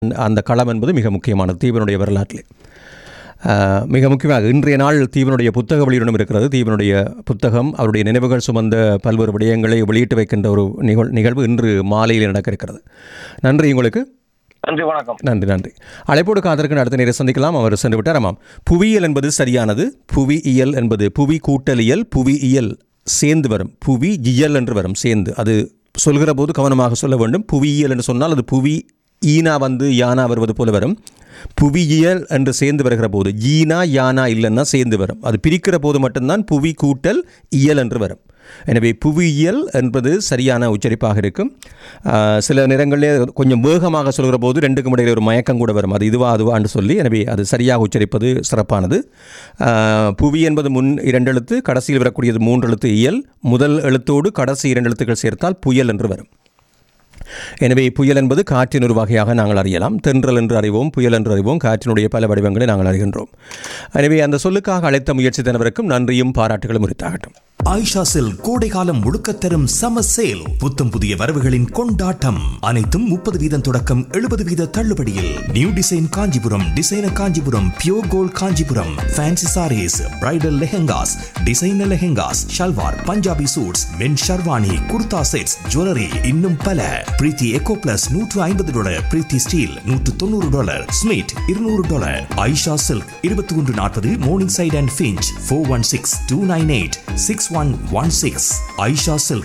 அந்த களம் என்பது மிக முக்கியமானது தீபனுடைய வரலாற்றிலே ஆஹ், மிக முக்கியமாக இன்றைய நாள் தீபனுடைய புத்தக வெளியிடம் இருக்கிறது தீபனுடைய புத்தகம் அவருடைய நினைவுகள் சுமந்த பல்வேறு விடயங்களை வெளியிட்டு வைக்கின்ற ஒரு நிகழ் நிகழ்வு இன்று மாலையில் நடக்க இருக்கிறது நன்றி உங்களுக்கு நன்றி வணக்கம் நன்றி நன்றி அழைப்போடு காத்திருக்கிற அடுத்த நேரம் சந்திக்கலாம் அவர் சென்று விட்டார் ஆமாம் புவியியல் என்பது சரியானது புவியியல் என்பது புவி கூட்டலியல் புவியியல் சேர்ந்து வரும் புவி இயல் என்று வரும் சேர்ந்து அது சொல்கிற போது கவனமாக சொல்ல வேண்டும் புவியியல் என்று சொன்னால் அது புவி ஈனா வந்து யானா வருவது போல வரும் புவியியல் என்று சேர்ந்து வருகிற போது ஈனா யானா இல்லைன்னா சேர்ந்து வரும் அது பிரிக்கிற போது மட்டும்தான் புவி கூட்டல் இயல் என்று வரும் எனவே புவியியல் என்பது சரியான உச்சரிப்பாக இருக்கும் ஆஹ், சில நேரங்களிலே கொஞ்சம் வேகமாக சொல்கிற போது ரெண்டுக்கும் இடையில் ஒரு மயக்கம் கூட வரும் அது இதுவா அதுவான்னு சொல்லி எனவே அது சரியாக உச்சரிப்பது சிறப்பானது ஆஹ், புவி என்பது முன் இரண்டு எழுத்து கடைசியில் வரக்கூடியது மூன்று எழுத்து இயல் முதல் எழுத்தோடு கடைசி இரண்டு எழுத்துக்கள் சேர்த்தால் புயல் என்று வரும் எனவே புயல் என்பது காற்றின் ஒரு வகையாக நாங்கள் அறியலாம் தென்றல் என்று அறிவோம் புயல் என்று அறிவோம் காற்றினுடைய பல வடிவங்களை நாங்கள் அறிகின்றோம் எனவே அந்த சொல்லுக்காக அழைத்த முயற்சி தனவருக்கும் நன்றியும் பாராட்டுகளும் உரித்தாகட்டும் ஆயிஷா செல் கோடைகாலம் முழுக்க தரும் சம சேல் புத்தம் புதிய வரவுகளின் கொண்டாட்டம் அனைத்தும் முப்பது வீதம் தொடக்கம் எழுபது வீத தள்ளுபடியில் new design Kanchipuram designer Kanchipuram pure gold Kanchipuram fancy sarees bridal lehengas designer lehengas salwar Punjabi suits men sherwani kurta sets jewellery இன்னும் பல பிரீத்தி எக்கோ பிளஸ் நூற்று ஐம்பது டாலர் பிரீத்தி ஸ்டீல் நூற்று தொண்ணூறு டாலர் ஸ்மிட் இருநூறு டாலர் ஐஷா சில்க் இருபத்தி ஒன்று நாற்பது Morningside and Finch four one six two nine eight six one one six Aisha silk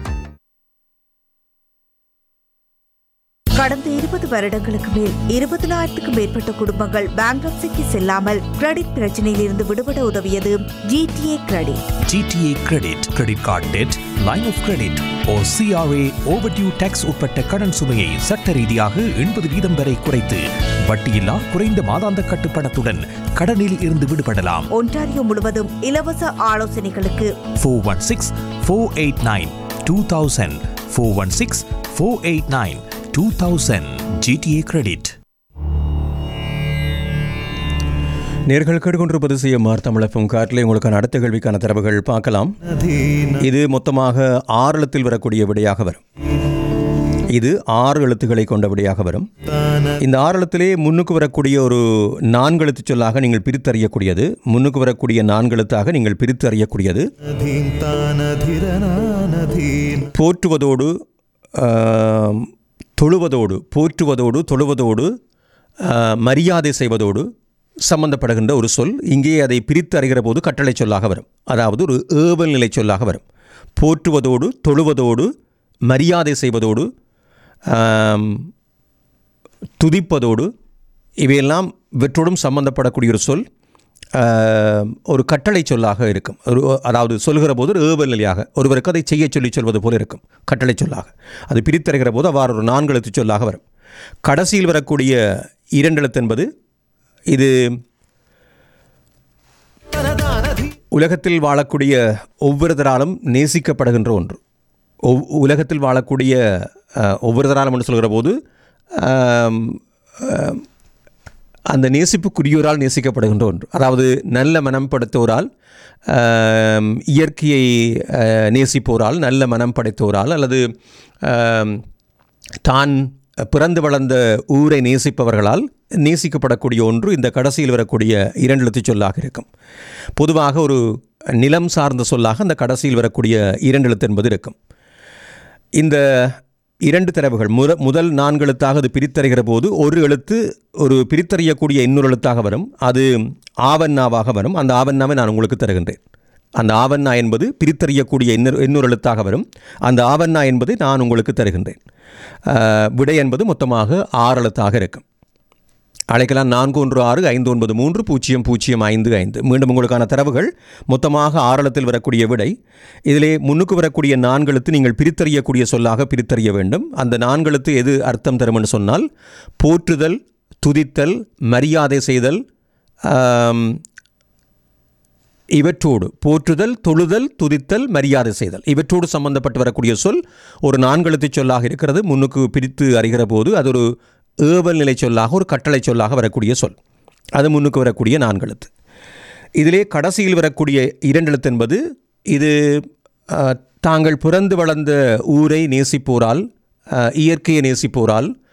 கடந்த இருபது வருடங்களுக்கு மேல் இருபதினாயிரத்துக்கும் மேற்பட்ட குடும்பங்கள் பேங்க்ரப்சிக்கு செல்லாமல் கிரெடிட் பிரச்சனையில் இருந்து விடுபட உதவியது GTA credit GTA credit credit card debt line of credit or CRA overdue tax உட்பட்ட கடன் சுமையை சட்ட ரீதியாக எண்பது வீதம் வரை குறைத்து வட்டியில்லா குறைந்த மாதாந்த கட்டுப்பணத்துடன் கடனில் இருந்து விடுபடலாம் ஒன்டாரியோ முழுவதும் இலவச ஆலோசனைகளுக்கு four one six four eight nine two thousand four one six four eight nine two thousand GTA credit நேர்கள் கேட்டுக்கொண்டிருப்பது செய்யமார் தமிழகம் காட்டில் உங்களுக்கான அடுத்த கேள்விக்கான தரவுகள் பார்க்கலாம் இது மொத்தமாக ஆறு எழுத்தில் வரக்கூடிய விடையாக வரும் இது ஆறு எழுத்துக்களை கொண்ட விடையாக வரும் இந்த ஆறு எழுத்திலே முன்னுக்கு வரக்கூடிய ஒரு நான்கு எழுத்து சொல்லாக நீங்கள் பிரித்தறியக்கூடியது முன்னுக்கு வரக்கூடிய நான்கு எழுத்தாக நீங்கள் பிரித்து அறியக்கூடியது போற்றுவதோடு ஆம், தொழுவதோடு போற்றுவதோடு தொழுவதோடு ஆ, மரியாதை செய்வதோடு சம்பந்தப்படுகின்ற ஒரு சொல் இங்கே அதை பிரித்து அறிகிற போது கட்டளை சொல்லாக வரும் அதாவது ஒரு ஏவல் நிலை சொல்லாக வரும் போற்றுவதோடு தொழுவதோடு மரியாதை செய்வதோடு ஆம், துதிப்பதோடு இவையெல்லாம் இவற்றோடும் சம்பந்தப்படக்கூடிய ஒரு சொல் ஆஹ், ஒரு கட்டளை சொல்லாக இருக்கும் ஒரு அதாவது சொல்கிற போது ஒரு ஏவல் நிலையாக ஒருவருக்கு அதை செய்ய சொல்லி சொல்வது போல இருக்கும் கட்டளை சொல்லாக அது பிரித்தருகிற போது அவ்வாறு ஒரு நான்கு எழுத்து சொல்லாக வரும் கடைசியில் வரக்கூடிய இரண்டு எழுத்து என்பது இது உலகத்தில் வாழக்கூடிய ஒவ்வொருத்தராலும் நேசிக்கப்படுகின்ற ஒன்று ஒவ் உலகத்தில் வாழக்கூடிய அஹ், ஒவ்வொருத்தராலும் என்று சொல்கிற போது ஆம், ஆம், அந்த நேசிப்புக்குரியோரால் நேசிக்கப்படுகின்ற ஒன்று அதாவது நல்ல மனம் படைத்தோரால் ஆம், இயற்கையை அஹ், நேசிப்போரால் நல்ல மனம் படைத்தோரால் அல்லது ஆம், தான் பிறந்து வளர்ந்த ஊரை நேசிப்பவர்களால் நேசிக்கப்படக்கூடிய ஒன்று இந்த கடைசியில் வரக்கூடிய இரண்டு எழுத்துச் சொல்லாக இருக்கும் பொதுவாக ஒரு நிலம் சார்ந்த சொல்லாக அந்த கடைசியில் வரக்கூடிய இரண்டு எழுத்து என்பது இருக்கும் இந்த இரண்டு தரவுகள் முத முதல் நான்கு எழுத்தாக அது பிரித்தறிகிற போது ஒரு எழுத்து ஒரு பிரித்தறியக்கூடிய இன்னொரு எழுத்தாக வரும் அது ஆவண்ணாவாக வரும் அந்த ஆவண்ணாவை நான் உங்களுக்கு தருகின்றேன் அந்த ஆவண்ணா என்பது பிரித்தறியக்கூடிய இன்னொரு இன்னொரு எழுத்தாக வரும் அந்த ஆவண்ணா என்பதை நான் உங்களுக்கு தருகின்றேன் ஆஹ், விடை என்பது மொத்தமாக ஆறு எழுத்தாக இருக்கும் அழைக்கலாம் நான்கு ஒன்று ஆறு ஐந்து ஒன்பது மூன்று பூஜ்ஜியம் பூஜ்ஜியம் ஐந்து ஐந்து மீண்டும் உங்களுக்கான தரவுகள் மொத்தமாக ஆறளத்தில் வரக்கூடிய விடை இதிலே முன்னுக்கு வரக்கூடிய நான்கெழுத்து நீங்கள் பிரித்தறியக்கூடிய சொல்லாக பிரித்தறிய வேண்டும் அந்த நான்கெழுத்து எது அர்த்தம் தரும் என்று சொன்னால் போற்றுதல் துதித்தல் மரியாதை செய்தல் ஆம், இவற்றோடு போற்றுதல் தொழுதல் துதித்தல் மரியாதை செய்தல் இவற்றோடு சம்பந்தப்பட்டு வரக்கூடிய சொல் ஒரு நான்கெழுத்துச் சொல்லாக இருக்கிறது முன்னுக்கு பிரித்து அறிகிற போது அது ஒரு ஏவல் நிலை சொல்லாக ஒரு கட்டளை சொல்லாக வரக்கூடிய சொல் அது முன்னுக்கு வரக்கூடிய நான்கெழுத்து இதிலே கடைசியில் வரக்கூடிய இரண்டெழுத்து என்பது இது அஹ், தாங்கள் பிறந்து வளர்ந்த ஊரை நேசிப்போரால் அஹ், இயற்கையை நேசிப்போரால்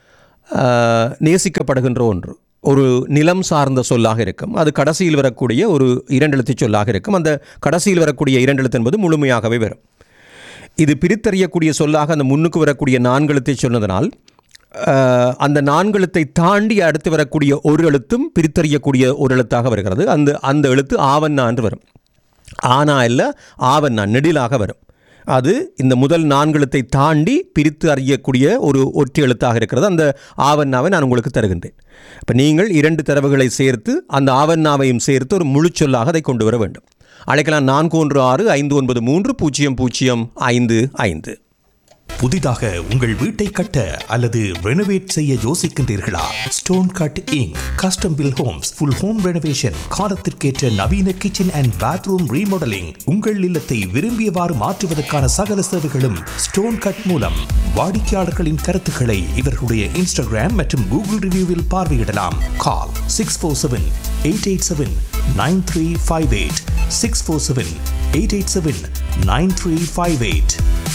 ஆஹ், நேசிக்கப்படுகின்ற ஒன்று ஒரு நிலம் சார்ந்த சொல்லாக இருக்கும் அது கடைசியில் வரக்கூடிய ஒரு இரண்டெழுத்து சொல்லாக இருக்கும் அந்த கடைசியில் வரக்கூடிய இரண்டெழுத்து என்பது முழுமையாகவே வரும் இது பிரித்தறியக்கூடிய சொல்லாக அந்த முன்னுக்கு வரக்கூடிய நான்கெழுத்தை சொன்னதனால் ஆஹ், அந்த நான்கெழுத்தை தாண்டி அடுத்து வரக்கூடிய ஒரு எழுத்தும் பிரித்தறியக்கூடிய ஒரு எழுத்தாக வருகிறது அந்த அந்த எழுத்து ஆவண்ணா என்று வரும் ஆனா இல்லை ஆவண்ணா நெடிலாக வரும் அது இந்த முதல் நான்கெழுத்தை தாண்டி பிரித்து அறியக்கூடிய ஒரு ஒற்றை எழுத்தாக இருக்கிறது அந்த ஆவண்ணாவை நான் உங்களுக்கு தருகின்றேன் இப்போ நீங்கள் இரண்டு தரவுகளை சேர்த்து அந்த ஆவண்ணாவையும் சேர்த்து ஒரு முழுச்சொல்லாக அதை கொண்டு வர வேண்டும் அழைக்கலாம் நான்கு ஒன்று ஆறு ஐந்து ஒன்பது மூன்று பூஜ்ஜியம் பூஜ்ஜியம் ஐந்து ஐந்து புதிதாக உங்கள் வீட்டை கட்ட அல்லது ரெனோவேட் செய்ய யோசிக்கின்றீர்களா Stone Cut Inc Custom Build Homes full home renovation காலத்திற்கேற்ற நவீன கிச்சன் அண்ட் பாத்ரூம் ரீமாடலிங் உங்கள் இல்லத்தை விரும்பியவாறு மாற்றுவதற்கான சகல சேவைகளும் ஸ்டோன் கட் மூலம் வாடிக்கையாளர்களின் கருத்துக்களை இவர்களுடைய இன்ஸ்டாகிராம் மற்றும் கூகுள் ரிவ்யூவில் பார்வையிடலாம் call six four seven eight eight seven nine three five eight six four seven eight eight seven nine three five eight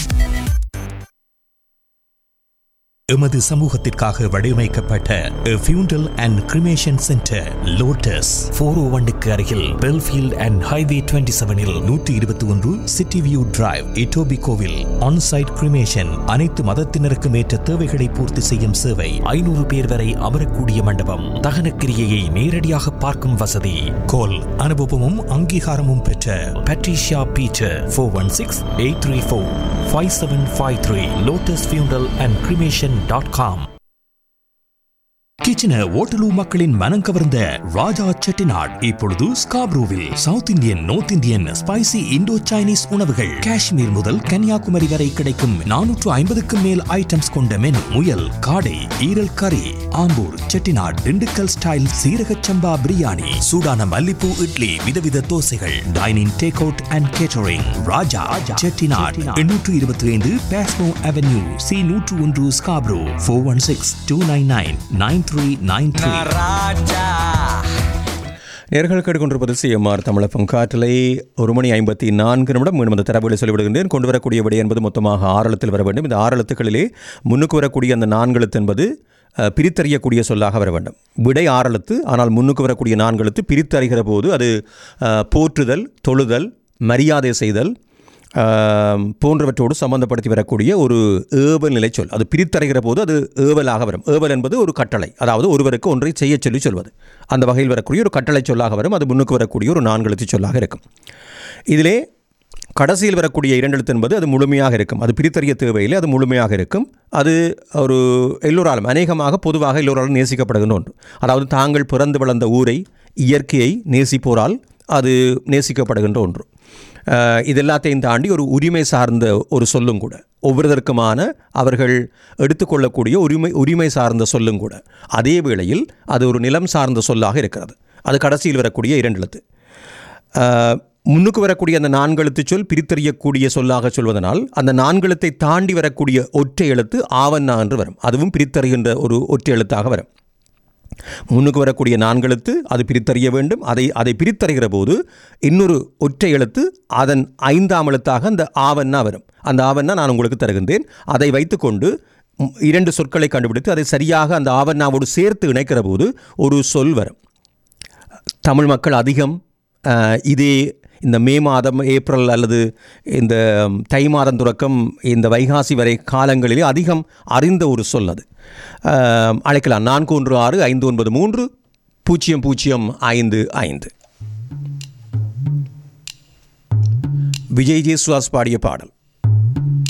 எமது சமூகத்திற்காக வடிவமைக்கப்பட்ட funeral and cremation centre Lotus four O ஒன்னுக்கு அருகில் பெல்ஃபீல்ட் அண்ட் ஹைவே டுவெண்ட்டி செவனில் நூற்றி இருபத்தி ஒன்று city view drive இட்டோபி கோவில் ஆன்சைட் கிரிமேஷன் அனைத்து மதத்தினருக்கும் ஏற்ற தேவைகளை பூர்த்தி செய்யும் சேவை ஐநூறு பேர் வரை அமரக்கூடிய மண்டபம் தகனக்கிரியையை நேரடியாக பார்க்கும் வசதி கோல் அனுபவமும் அங்கீகாரமும் பெற்ற Patricia Beecher four one six eight three four five seven five three Lotus funeral and cremation dot com கிச்சன ஓட்டலூ மக்களின் மனம் கவர்ந்த ராஜா செட்டிநாட் இப்பொழுது ஸ்காப்ரூவில் South Indian North Indian spicy Indo Chinese உணவுகள் காஷ்மீர் முதல் கன்னியாகுமரி வரை கிடைக்கும் நானூற்று ஐம்பதுக்கும் மேல் ஐட்டம்ஸ் கொண்ட மெனு முயல் காடை ஈரல் கறி ஆம்பூர் செட்டிநாட் திண்டுக்கல் ஸ்டைல் சீரக சம்பா பிரியாணி சூடான மல்லிப்பூ இட்லி விதவித தோசைகள் dining take out and catering Raja Chettinad எண்ணூற்று இருபத்தி ஐந்து பேஸ்மோ அவென்யூ சி நூற்று ஒன்று Scarborough four one six two nine nine nine three nine three நேர்கள் கேட்டுக்கொண்டிருப்பது சிஎம்ஆர் தமிழகம் காற்றலை ஒரு மணி ஐம்பத்தி நான்கு நிமிடம் மீண்டும் அந்த தரவுகளை சொல்லிவிடுகின்றேன் கொண்டு வரக்கூடிய விடை என்பது மொத்தமாக ஆறு எழுத்தில் வர வேண்டும் இந்த ஆறு எழுத்துக்களிலே முன்னுக்கு வரக்கூடிய அந்த நான்கு எழுத்து என்பது அஹ், பிரித்தறியக்கூடிய சொல்லாக வர வேண்டும் விடை ஆறு எழுத்து ஆனால் முன்னுக்கு வரக்கூடிய நான்கு எழுத்து பிரித்தறிகிற போது அது அஹ், போற்றுதல் தொழுதல் மரியாதை செய்தல் ஆம், போன்றவற்றோடு சம்பந்தப்படுத்தி வரக்கூடிய ஒரு ஏவல் நிலை சொல் அது பிரித்தறைகிற போது அது ஏவலாக வரும் ஏவல் என்பது ஒரு கட்டளை அதாவது ஒருவருக்கு ஒன்றை செய்ய சொல்லி சொல்வது அந்த வகையில் வரக்கூடிய ஒரு கட்டளை சொல்லாக வரும் அது முன்னுக்கு வரக்கூடிய ஒரு நான்கெழுத்து சொல்லாக இருக்கும் இதிலே கடைசியில் வரக்கூடிய இரண்டெழுத்து என்பது அது முழுமையாக இருக்கும் அது பிரித்தறிய தேவையில்லை அது முழுமையாக இருக்கும் அது ஒரு எல்லோராலும் அநேகமாக பொதுவாக எல்லோராலும் நேசிக்கப்படுகின்ற ஒன்று அதாவது தாங்கள் பிறந்து வளர்ந்த ஊரை இயற்கையை நேசிப்போரால் அது நேசிக்கப்படுகின்ற ஒன்று அஹ், இது எல்லாத்தையும் தாண்டி ஒரு உரிமை சார்ந்த ஒரு சொல்லும் கூட ஒவ்வொருதற்குமான அவர்கள் எடுத்துக்கொள்ளக்கூடிய உரிமை உரிமை சார்ந்த சொல்லும் கூட அதே வேளையில் அது ஒரு நிலம் சார்ந்த சொல்லாக இருக்கிறது அது கடைசியில் வரக்கூடிய இரண்டெழுத்து ஆஹ், முன்னுக்கு வரக்கூடிய அந்த நான்கெழுத்து சொல் பிரித்தறியக்கூடிய சொல்லாக சொல்வதனால் அந்த நான்கெழுத்தை தாண்டி வரக்கூடிய ஒற்றை எழுத்து ஆவண்ணா என்று வரும் அதுவும் பிரித்தறிகின்ற ஒரு ஒற்றை எழுத்தாக வரும் முன்னுக்கு வரக்கூடிய நான்கெழுத்து அது பிரித்தறிய வேண்டும் அதை அதை பிரித்தறிகிற போது இன்னொரு ஒற்றை எழுத்து அதன் ஐந்தாம் எழுத்தாக அந்த ஆவண்ணா வரும் அந்த ஆவண்ணா நான் உங்களுக்கு தருகின்றேன் அதை வைத்துக்கொண்டு ம், இரண்டு சொற்களை கண்டுபிடித்து அதை சரியாக அந்த ஆவண்ணாவோடு சேர்த்து இணைக்கிற போது ஒரு சொல் வரும் தமிழ் மக்கள் அதிகம் அஹ், இதே இந்த மே மாதம் ஏப்ரல் அல்லது இந்த தை மாதம் தொடக்கம் இந்த வைகாசி வரை காலங்களிலே அதிகம் அறிந்த ஒரு சொல் அது அஹ், அழைக்கலாம் நான்கு ஒன்று ஆறு ஐந்து ஒன்பது மூன்று பூஜ்ஜியம் பூஜ்ஜியம் ஐந்து ஐந்து விஜய் ஜே சுவாஸ் பாடிய பாடல்